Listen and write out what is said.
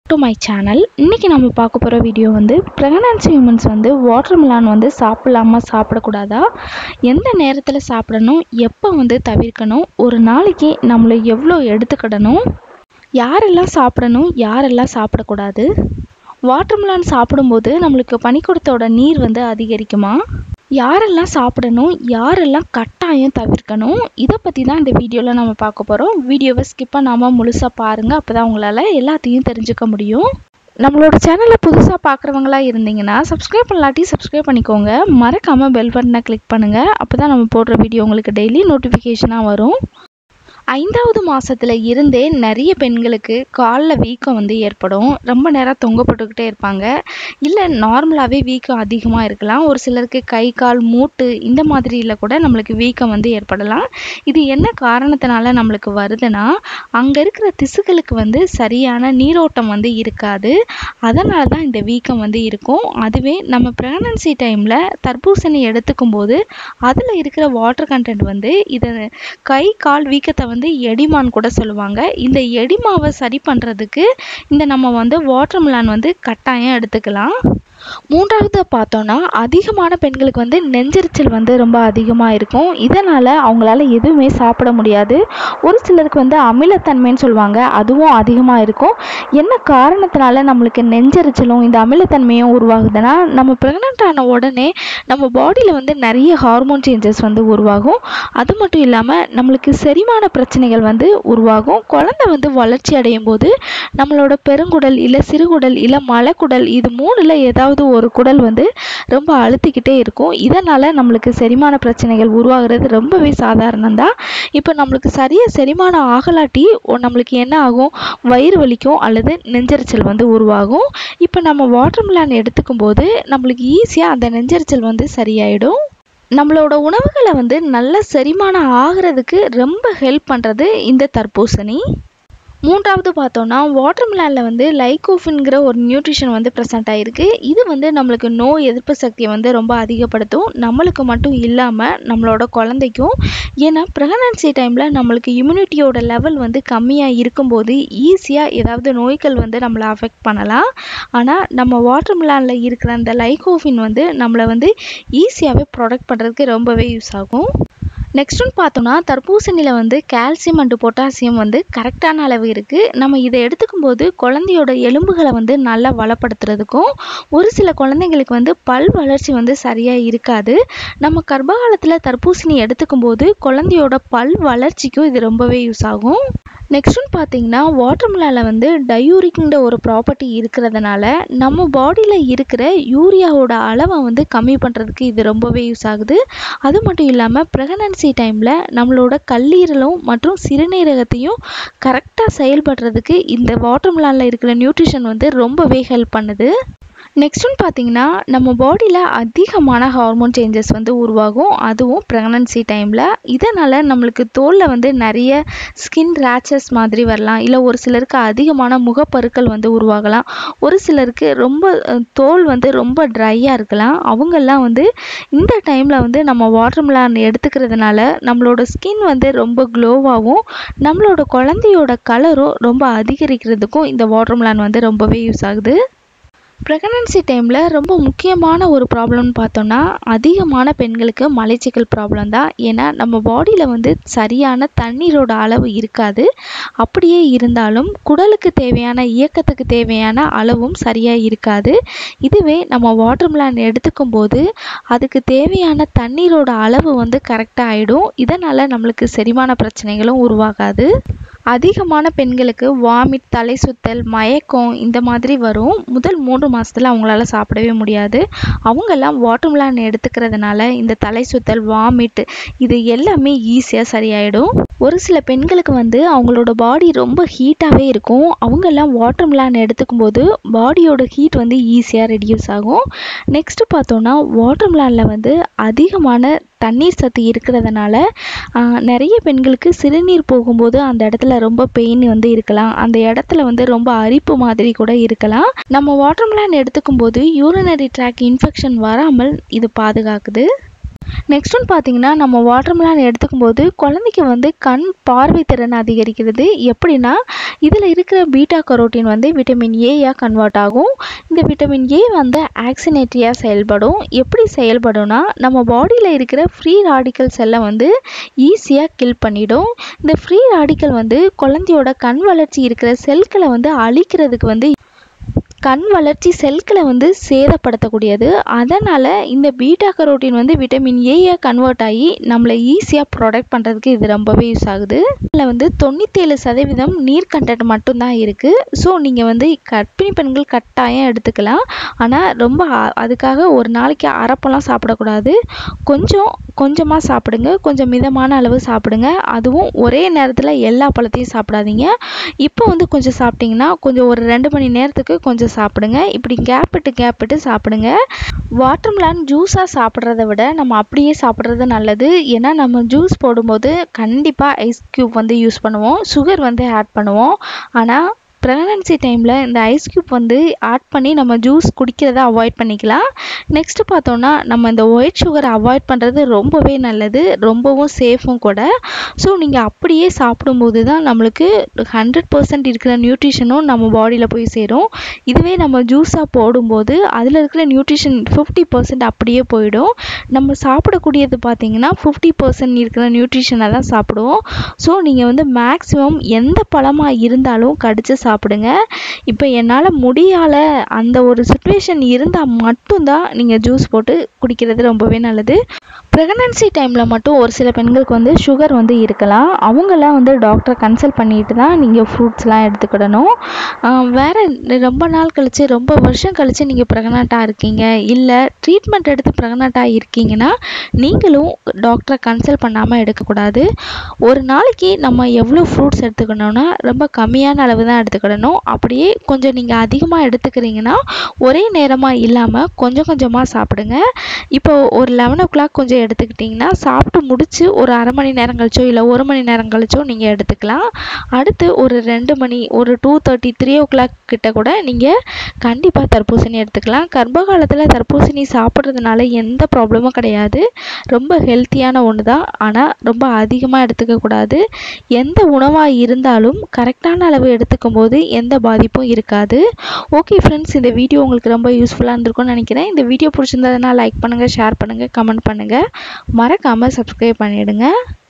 to my channel இன்றைக்கி நம்ம பார்க்க போகிற வீடியோ வந்து ப்ரெக்னன்சி உமன்ஸ் வந்து வாட்டர் மிலான் வந்து சாப்பிடலாமா சாப்பிடக்கூடாதா எந்த நேரத்தில் சாப்பிடணும் எப்போ வந்து தவிர்க்கணும் ஒரு நாளைக்கு நம்மளை எவ்வளோ எடுத்துக்கிடணும் யாரெல்லாம் சாப்பிடணும் யாரெல்லாம் சாப்பிடக்கூடாது வாட்டர் மிலான் சாப்பிடும்போது நம்மளுக்கு பனிக்கூடத்தோட நீர் வந்து அதிகரிக்குமா யாரெல்லாம் சாப்பிடணும் யாரெல்லாம் கட்டாயம் தவிர்க்கணும் இதை பற்றி தான் இந்த வீடியோவில் நம்ம பார்க்க போகிறோம் வீடியோவை ஸ்கிப் பண்ணாமல் முழுசாக பாருங்கள் அப்போ தான் உங்களால் எல்லாத்தையும் தெரிஞ்சுக்க முடியும் நம்மளோட சேனலை புதுசாக பார்க்குறவங்களா இருந்தீங்கன்னா சப்ஸ்கிரைப் பண்ணலாட்டி சப்ஸ்கிரைப் பண்ணிக்கோங்க மறக்காமல் பெல் பட்டனை கிளிக் பண்ணுங்கள் அப்போ தான் நம்ம போடுற வீடியோ உங்களுக்கு டெய்லி நோட்டிஃபிகேஷனாக வரும் ஐந்தாவது மாதத்தில் இருந்தே நிறைய பெண்களுக்கு காலில் வீக்கம் வந்து ஏற்படும் ரொம்ப நேரம் தொங்கப்பட்டுக்கிட்டே இருப்பாங்க இல்லை நார்மலாகவே வீக்கம் அதிகமாக இருக்கலாம் ஒரு சிலருக்கு கை கால் மூட்டு இந்த மாதிரியில் கூட நம்மளுக்கு வீக்கம் வந்து ஏற்படலாம் இது என்ன காரணத்தினால நம்மளுக்கு வருதுன்னா அங்கே இருக்கிற திசுக்களுக்கு வந்து சரியான நீரோட்டம் வந்து இருக்காது அதனால தான் இந்த வீக்கம் வந்து இருக்கும் அதுவே நம்ம ப்ரெக்னன்சி டைமில் தர்பூசணி எடுத்துக்கும் போது அதில் இருக்கிற வாட்டர் கண்டென்ட் வந்து இதை கை கால் வீக்கத்தை வந்து எடிமான் கூட சொல்லுவாங்க இந்த எடிமாவை சரி பண்ணுறதுக்கு இந்த நம்ம வந்து வாட்டர் மிலான் வந்து கட்டாயம் எடுத்துக்கலாம் மூன்றாவது பார்த்தோன்னா அதிகமான பெண்களுக்கு வந்து நெஞ்செரிச்சல் வந்து ரொம்ப அதிகமாக இருக்கும் இதனால் அவங்களால எதுவுமே சாப்பிட முடியாது ஒரு சிலருக்கு வந்து அமிலத்தன்மைன்னு சொல்லுவாங்க அதுவும் அதிகமாக இருக்கும் என்ன காரணத்தினால நம்மளுக்கு நெஞ்செரிச்சலும் இந்த அமிலத்தன்மையும் உருவாகுதுன்னா நம்ம ப்ரெக்னென்ட் ஆன உடனே நம்ம பாடியில் வந்து நிறைய ஹார்மோன் சேஞ்சஸ் வந்து உருவாகும் அது மட்டும் இல்லாமல் நம்மளுக்கு செரிமான பிரச்சனைகள் வந்து உருவாகும் குழந்தை வந்து வளர்ச்சி அடையும் போது நம்மளோட பெருங்குடல் இல்லை சிறுகுடல் இல்லை மலைக்குடல் இது மூணில் ஏதாவது ஒரு குடல் வந்து ரொம்ப அழுத்திக்கிட்டே இருக்கும் இதனால் நம்மளுக்கு செரிமான பிரச்சனைகள் உருவாகிறது ரொம்பவே சாதாரணம் தான் இப்போ நம்மளுக்கு சரியாக செரிமானம் ஆகலாட்டி ஒ- நம்மளுக்கு என்ன ஆகும் வயிறு வலிக்கும் அல்லது நெஞ்செரிச்சல் வந்து உருவாகும் இப்போ நம்ம வாட்டர் மிலான் எடுத்துக்கும் போது நம்மளுக்கு ஈஸியாக அந்த நெஞ்செரிச்சல் வந்து சரியாயிடும் நம்மளோட உணவுகளை வந்து நல்ல செரிமானம் ஆகிறதுக்கு ரொம்ப ஹெல்ப் பண்ணுறது இந்த தர்பூசணி மூன்றாவது பார்த்தோன்னா வாட்டர் மிலானில் வந்து லைகோஃபின்கிற ஒரு நியூட்ரிஷன் வந்து ப்ரெசென்ட் ஆகிருக்கு இது வந்து நம்மளுக்கு நோய் எதிர்ப்பு சக்தியை வந்து ரொம்ப அதிகப்படுத்தும் நம்மளுக்கு மட்டும் இல்லாமல் நம்மளோட குழந்தைக்கும் ஏன்னா ப்ரெக்னன்சி டைமில் நம்மளுக்கு இம்யூனிட்டியோட லெவல் வந்து கம்மியாக இருக்கும்போது ஈஸியாக ஏதாவது நோய்கள் வந்து நம்மளை அஃபெக்ட் பண்ணலாம் ஆனால் நம்ம வாட்டர் மிலானில் இருக்கிற அந்த லைகோஃபின் வந்து நம்மளை வந்து ஈஸியாகவே ப்ரொடக்ட் பண்ணுறதுக்கு ரொம்பவே யூஸ் ஆகும் நெக்ஸ்ட் ஒன் பார்த்தோன்னா தர்பூசணியில் வந்து கால்சியம் அண்டு பொட்டாசியம் வந்து கரெக்டான அளவு இருக்குது நம்ம இதை எடுத்துக்கும் போது குழந்தையோட எலும்புகளை வந்து நல்லா வளப்படுத்துறதுக்கும் ஒரு சில குழந்தைங்களுக்கு வந்து பல் வளர்ச்சி வந்து சரியாக இருக்காது நம்ம கர்ப்பகாலத்தில் தர்பூசணி எடுத்துக்கும் போது குழந்தையோட பல் வளர்ச்சிக்கும் இது ரொம்பவே யூஸ் ஆகும் நெக்ஸ்ட் ஒன் பார்த்தீங்கன்னா வாட்டர் மிலானில் வந்து டயூரிக்ன்ற ஒரு ப்ராப்பர்ட்டி இருக்கிறதுனால நம்ம பாடியில் இருக்கிற யூரியாவோட அளவை வந்து கம்மி பண்ணுறதுக்கு இது ரொம்பவே யூஸ் ஆகுது அது மட்டும் இல்லாமல் ப்ரெக்னன்சி டைமில் நம்மளோட கல்லீரலும் மற்றும் சிறுநீரகத்தையும் கரெக்டாக செயல்படுறதுக்கு இந்த வாட்டர் மிலானில் இருக்கிற நியூட்ரிஷன் வந்து ரொம்பவே ஹெல்ப் பண்ணுது நெக்ஸ்ட் ஒன் பார்த்தீங்கன்னா நம்ம பாடியில் அதிகமான ஹார்மோன் சேஞ்சஸ் வந்து உருவாகும் அதுவும் ப்ரெக்னன்சி டைமில் இதனால் நம்மளுக்கு தோலில் வந்து நிறைய ஸ்கின் ரேச்சஸ் மாதிரி வரலாம் இல்லை ஒரு சிலருக்கு அதிகமான முகப்பருக்கள் வந்து உருவாகலாம் ஒரு சிலருக்கு ரொம்ப அஹ், தோல் வந்து ரொம்ப ட்ரையாக இருக்கலாம் அவங்கெல்லாம் வந்து இந்த டைமில் வந்து நம்ம வாட்டர் மிலான் எடுத்துக்கிறதுனால நம்மளோட ஸ்கின் வந்து ரொம்ப க்ளோவாகவும் நம்மளோட குழந்தையோட கலரும் ரொம்ப அதிகரிக்கிறதுக்கும் இந்த வாட்டர் மிலான் வந்து ரொம்பவே யூஸ் ஆகுது ப்ரெக்னன்சி டைமில் ரொம்ப முக்கியமான ஒரு ப்ராப்ளம்னு பார்த்தோன்னா அதிகமான பெண்களுக்கு மலைச்சிக்கல் ப்ராப்ளம் தான் ஏன்னா நம்ம பாடியில் வந்து சரியான தண்ணீரோட அளவு இருக்காது அப்படியே இருந்தாலும் குடலுக்கு தேவையான இயக்கத்துக்கு தேவையான அளவும் சரியாக இருக்காது இதுவே நம்ம வாட்டர் மிலான் எடுத்துக்கும் போது அதுக்கு தேவையான தண்ணீரோட அளவு வந்து கரெக்டாக ஆகிடும் இதனால் நம்மளுக்கு செரிமான பிரச்சனைகளும் உருவாகாது அதிகமான பெண்களுக்கு வாமிட் தலை சுத்தல் மயக்கம் இந்த மாதிரி வரும் முதல் மூன்று மாதத்தில் அவங்களால சாப்பிடவே முடியாது அவங்கெல்லாம் வாட்டர் மிலான் எடுத்துக்கிறதுனால இந்த தலை சுத்தல் வாமிட் இது எல்லாமே ஈஸியாக சரியாயிடும் ஒரு சில பெண்களுக்கு வந்து அவங்களோட பாடி ரொம்ப ஹீட்டாகவே இருக்கும் அவங்கெல்லாம் வாட்டர் மிலான் எடுத்துக்கும் போது பாடியோட ஹீட் வந்து ஈஸியாக ரெடியூஸ் ஆகும் நெக்ஸ்ட்டு பார்த்தோன்னா வாட்டர் மிலானில் வந்து அதிகமான தண்ணீர் சத்து இருக்கிறதுனால ஆஹ், நிறைய பெண்களுக்கு சிறுநீர் போகும்போது அந்த இடத்துல ரொம்ப பெயின் வந்து இருக்கலாம் அந்த இடத்துல வந்து ரொம்ப அரிப்பு மாதிரி கூட இருக்கலாம் நம்ம வாட்டர் மிலான் எடுத்துக்கும் போது யூரினரி ட்ராக் இன்ஃபெக்ஷன் வராமல் இது பாதுகாக்குது நெக்ஸ்ட் ஒன் பார்த்தீங்கன்னா நம்ம வாட்டர்மெலான் எடுத்துக்கும் போது குழந்தைக்கு வந்து கண் பார்வை திறன் அதிகரிக்கிறது எப்படின்னா இதில் இருக்கிற பீட்டா கரோட்டின் வந்து விட்டமின் ஏயாக கன்வெர்ட் ஆகும் இந்த விட்டமின் ஏ வந்து ஆக்சினேட்டரியாக செயல்படும் எப்படி செயல்படும்னா நம்ம பாடியில் இருக்கிற ஃப்ரீ ராடிக்கல் செல்லை வந்து ஈஸியாக கில் பண்ணிடும் இந்த ஃப்ரீ ராடிக்கல் வந்து குழந்தையோட கண் வளர்ச்சி இருக்கிற செல்களை வந்து அழிக்கிறதுக்கு வந்து கண் வளர்ச்சி செல்களை வந்து சேதப்படுத்தக்கூடியது அதனால் இந்த பீட்டா கரோட்டின் வந்து விட்டமின் ஏயை கன்வெர்ட் ஆகி நம்மளை ஈஸியாக ப்ரொடெக்ட் பண்ணுறதுக்கு இது ரொம்பவே யூஸ் ஆகுது இதில் வந்து தொண்ணூற்றேழு சதவீதம் நீர் கண்டென்ட் மட்டும்தான் இருக்குது ஸோ நீங்கள் வந்து கர்ப்பிணி பெண்கள் கட்டாயம் எடுத்துக்கலாம் ஆனால் ரொம்ப அ- அதுக்காக ஒரு நாளைக்கு அரைப்பழம் சாப்பிடக்கூடாது கொஞ்சம் கொஞ்சமாக சாப்பிடுங்க கொஞ்சம் மிதமான அளவு சாப்பிடுங்க அதுவும் ஒரே நேரத்தில் எல்லா பழத்தையும் சாப்பிடாதீங்க இப்போ வந்து கொஞ்சம் சாப்பிட்டிங்கன்னா கொஞ்சம் ஒரு ரெண்டு மணி நேரத்துக்கு கொஞ்சம் சாப்பிடுங்க இப்படி கேப் விட்டு கேப் விட்டு சாப்பிடுங்க வாட்டர்மெலான் ஜூஸாக சாப்பிட்றத விட நம்ம அப்படியே சாப்பிட்றது நல்லது ஏன்னா நம்ம ஜூஸ் போடும்போது கண்டிப்பாக ஐஸ் க்யூப் வந்து யூஸ் பண்ணுவோம் சுகர் வந்து ஆட் பண்ணுவோம் ஆனால் ப்ரெக்னன்சி டைமில் இந்த ஐஸ் க்யூப் வந்து ஆட் பண்ணி நம்ம ஜூஸ் குடிக்கிறத அவாய்ட் பண்ணிக்கலாம் நெக்ஸ்ட்டு பார்த்தோன்னா நம்ம இந்த ஒயிட் சுகரை அவாய்ட் பண்ணுறது ரொம்பவே நல்லது ரொம்பவும் சேஃபும் கூட ஸோ நீங்கள் அப்படியே சாப்பிடும்போது தான் நம்மளுக்கு ஹண்ட்ரட் பர்சன்ட் இருக்கிற நியூட்ரிஷனும் நம்ம பாடியில் போய் சேரும் இதுவே நம்ம ஜூஸாக போடும்போது அதில் இருக்கிற நியூட்ரிஷன் ஃபிஃப்டி பர்சன்ட் அப்படியே போயிடும் நம்ம சாப்பிடக்கூடியது பார்த்தீங்கன்னா ஃபிஃப்டி பர்சன்ட் இருக்கிற நியூட்ரிஷனை தான் சாப்பிடுவோம் ஸோ நீங்கள் வந்து மேக்ஸிமம் எந்த பழமாக இருந்தாலும் கடித்து சாப்பிடுங்க இப்போ என்னால் முடியால அந்த ஒரு சுச்சுவேஷன் இருந்தால் மட்டும்தான் நீங்கள் ஜூஸ் போட்டு குடிக்கிறது ரொம்பவே நல்லது ப்ரெக்னன்சி டைமில் மட்டும் ஒரு சில பெண்களுக்கு வந்து சுகர் வந்து இருக்கலாம் அவங்கெல்லாம் வந்து டாக்டரை கன்சல்ட் பண்ணிட்டு தான் நீங்கள் ஃப்ரூட்ஸ்லாம் எடுத்துக்கிடணும் ஆஹ் வேற ரொம்ப நாள் கழித்து ரொம்ப வருஷம் கழித்து நீங்கள் ப்ரெக்னெண்ட்டாக இருக்கீங்க இல்லை ட்ரீட்மெண்ட் எடுத்து ப்ரெக்னெண்ட்டாக இருக்கீங்கன்னா நீங்களும் டாக்டரை கன்சல்ட் பண்ணாமல் எடுக்கக்கூடாது ஒரு நாளைக்கு நம்ம எவ்வளோ ஃப்ரூட்ஸ் எடுத்துக்கணும்னா ரொம்ப கம்மியான அளவு தான் எடுத்துக்கிடணும் அப்படியே கொஞ்சம் நீங்கள் அதிகமாக எடுத்துக்கிறீங்கன்னா ஒரே நேரமாக இல்லாமல் கொஞ்சம் கொஞ்சமாக சாப்பிடுங்க இப்போ ஒரு லெவன் ஓ கிளாக் கொஞ்சம் எடுத்துக்கிட்டிங்கன்னா சாப்பிட்டு முடிச்சு ஒரு அரை மணி நேரம் கழிச்சோ இல்லை ஒரு மணி நேரம் கழிச்சோ நீங்கள் எடுத்துக்கலாம் அடுத்து ஒரு ரெண்டு மணி ஒரு two thirty three o'clock கிட்ட கூட நீங்கள் கண்டிப்பாக தர்பூசணி எடுத்துக்கலாம் கர்ப்ப காலத்தில் தர்பூசணி சாப்பிட்றதுனால எந்த ப்ராப்ளமும் கிடையாது ரொம்ப ஹெல்த்தியான ஒன்று தான் ஆனால் ரொம்ப அதிகமாக எடுத்துக்கக்கூடாது எந்த உணவாக இருந்தாலும் கரெக்டான அளவு எடுத்துக்கும் போது எந்த பாதிப்பும் இருக்காது ஓகே ஃப்ரெண்ட்ஸ் இந்த வீடியோ உங்களுக்கு ரொம்ப யூஸ்ஃபுல்லாக இருந்திருக்கும்னு நினைக்கிறேன் இந்த வீடியோ பிடிச்சிருந்ததுன்னா லைக் பண்ணுங்கள் ஷேர் பண்ணுங்கள் கமெண்ட் பண்ணுங்கள் மறக்காமல் சப்ஸ்கிரைப் பண்ணிவிடுங்க